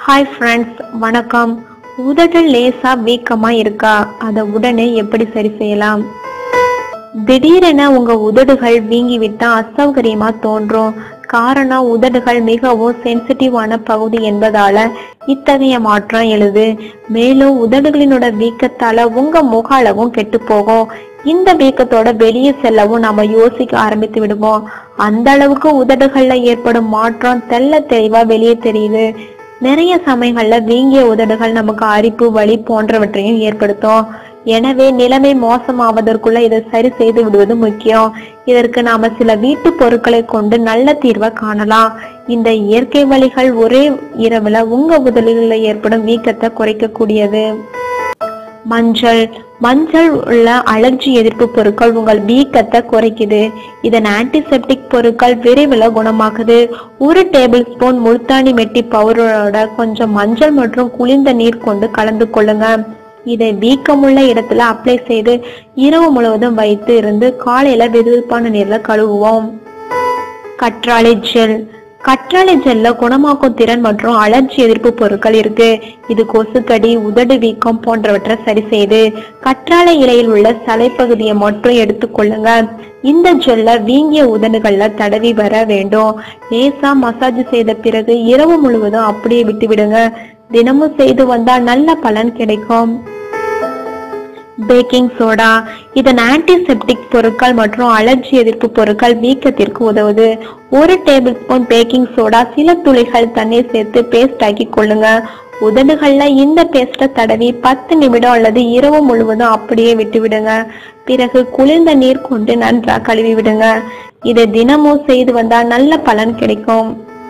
hi friends வணக்கம் உதடு லேசா வீக்கமா இருக்கா அதை உடனே எப்படி சரி செய்யலாம் திடீரென உங்க உதடுகள் வீங்கி விட்டா அசௌகரியமா தோன்றும் காரணம் உதடுகள் மிகவும் சென்சிட்டிவான பகுதி என்பதால இத்தகைய மாற்றம் எழுது மேலும் உதடுகளினோட வீக்கத்தால உங்க முக அளவும் கெட்டு போகும் இந்த வீக்கத்தோட வெளியே செல்லவும் நாம யோசிக்க ஆரம்பித்து விடுவோம் அந்த அளவுக்கு உதடுகள்ல ஏற்படும் மாற்றம் தெள்ள தெளிவா வெளியே தெரியுது நிறைய சமயங்கள்ல வீங்கிய உதடுகள் நமக்கு அரிப்பு வலி போன்றவற்றையும் ஏற்படுத்தும் எனவே நிலைமை மோசமாவதற்குள்ள இதை சரி செய்து விடுவது முக்கியம் இதற்கு நாம சில வீட்டு பொருட்களை கொண்டு நல்ல தீர்வை காணலாம் இந்த இயற்கை வழிகள் ஒரே இரவுல உங்க உதடுகளில் ஏற்படும் வீக்கத்தை குறைக்கக்கூடியது மஞ்சள் மஞ்சள் உள்ள அலர்ஜி எதிர்ப்பு பொருட்கள் உங்கள் வீக்கத்தை குறைக்குது இதன் ஆன்டிசெப்டிக் பொருட்கள் விரைவில் குணமாக்குது ஒரு டேபிள் ஸ்பூன் முல்தானி மெட்டி பவுடரோட கொஞ்சம் மஞ்சள் மற்றும் குளிர்ந்த நீர் கொண்டு கலந்து கொள்ளுங்க இதை வீக்கமுள்ள இடத்துல அப்ளை செய்து இரவு முழுவதும் வைத்து இருந்து காலையில வெதுவெதுப்பான நீர்ல கழுவுவோம் கற்றாழை ஜெல் கற்றாழை ஜெல்ல குணமாக்கும் திறன் மற்றும் அலர்ஜி எதிர்ப்பு பொருட்கள் இருக்கு இது கொசுக்கடி உதடு வீக்கம் போன்றவற்றை சரி செய்து கற்றாழை இலையில் உள்ள சலைப்பகுதியை மட்டும் எடுத்துக்கொள்ளுங்க இந்த ஜெல்ல வீங்கிய உதடுகள்ல தடவி வர வேண்டும் லேசா மசாஜ் செய்த பிறகு இரவு முழுவதும் அப்படியே விட்டு விடுங்க தினமும் செய்து வந்தா நல்ல பலன் கிடைக்கும் பேக்கிங் சோடா இதன் ஆன்டிசெப்டிக் பொருட்கள் மற்றும் அலர்ஜி எதிர்ப்பு பொருட்கள் வீக்கத்திற்கு உதவுது ஒரு டேபிள் ஸ்பூன் பேக்கிங் சோடா சில துளிகள் தண்ணீர் சேர்த்து பேஸ்ட் ஆக்கி கொள்ளுங்க உதடுகள்ல இந்த பேஸ்ட்டை தடவி பத்து நிமிடம் அல்லது இரவு முழுவதும் அப்படியே விட்டு விடுங்க பிறகு குளிர்ந்த நீர் கொண்டு நன்றா கழுவி விடுங்க இதை தினமும் செய்து வந்தா நல்ல பலன் கிடைக்கும்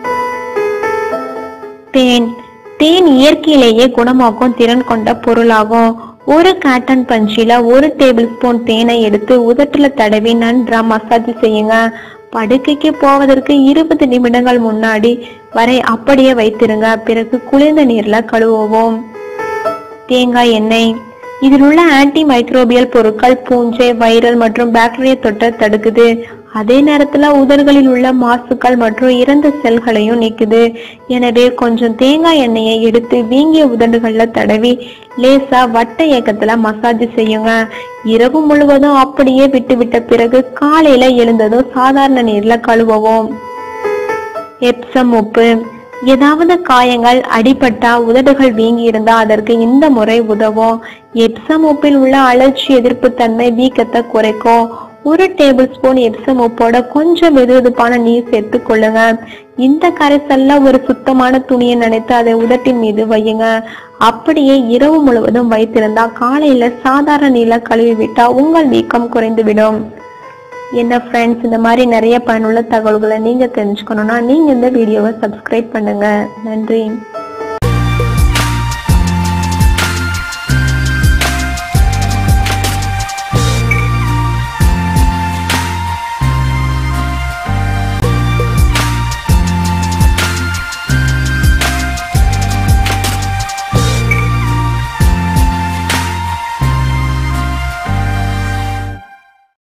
தேன் தேன் இயற்கையிலேயே குணமாக்கும் திறன் கொண்ட பொருளாகும் ஒரு காட்டன் பஞ்சில ஒரு டேபிள் ஸ்பூன் தேனை எடுத்து உதட்டுல தடவி நன்றா மசாஜ் செய்யுங்க படுக்கைக்கு போவதற்கு இருபது நிமிடங்கள் முன்னாடி வரை அப்படியே வைத்திருங்க பிறகு குளிர்ந்த நீர்ல கழுவுவோம் தேங்காய் எண்ணெய் இதில் உள்ள ஆன்டி மைக்ரோபியல் பொருட்கள் பூஞ்சை வைரல் மற்றும் பாக்டீரியா தொற்றை தடுக்குது அதே நேரத்துல உதடுகளில் உள்ள மாசுக்கள் மற்றும் இறந்த செல்களையும் நீக்குது எனவே கொஞ்சம் தேங்காய் எண்ணெயை எடுத்து வீங்கிய உதடுகள்ல தடவி லேசா வட்ட இயக்கத்துல மசாஜ் செய்யுங்க இரவு முழுவதும் அப்படியே விட்டு விட்ட பிறகு காலையில எழுந்ததும் சாதாரண நீர்ல கழுவவும் எப்சம் உப்பு ஏதாவது காயங்கள் அடிபட்டா உதடுகள் வீங்கி இருந்தா அதற்கு இந்த முறை உதவும் எப்சம் உப்பில் உள்ள அலர்ச்சி எதிர்ப்பு தன்மை வீக்கத்தை குறைக்கும் ஒரு டேபிள் ஸ்பூன் எப்சம் உப்போட கொஞ்சம் வெதுவெதுப்பான நீர் சேர்த்து கொள்ளுங்க இந்த கரைசல்ல ஒரு சுத்தமான துணியை நினைத்து அதை உதட்டின் மீது வையுங்க அப்படியே இரவு முழுவதும் வைத்திருந்தா காலையில சாதாரண நீர்ல கழுவி விட்டா உங்கள் வீக்கம் குறைந்துவிடும் என்ன ஃப்ரெண்ட்ஸ் இந்த மாதிரி நிறைய பயனுள்ள தகவல்களை நீங்க தெரிஞ்சுக்கணும்னா நீங்க இந்த வீடியோவை சப்ஸ்கிரைப் பண்ணுங்க நன்றி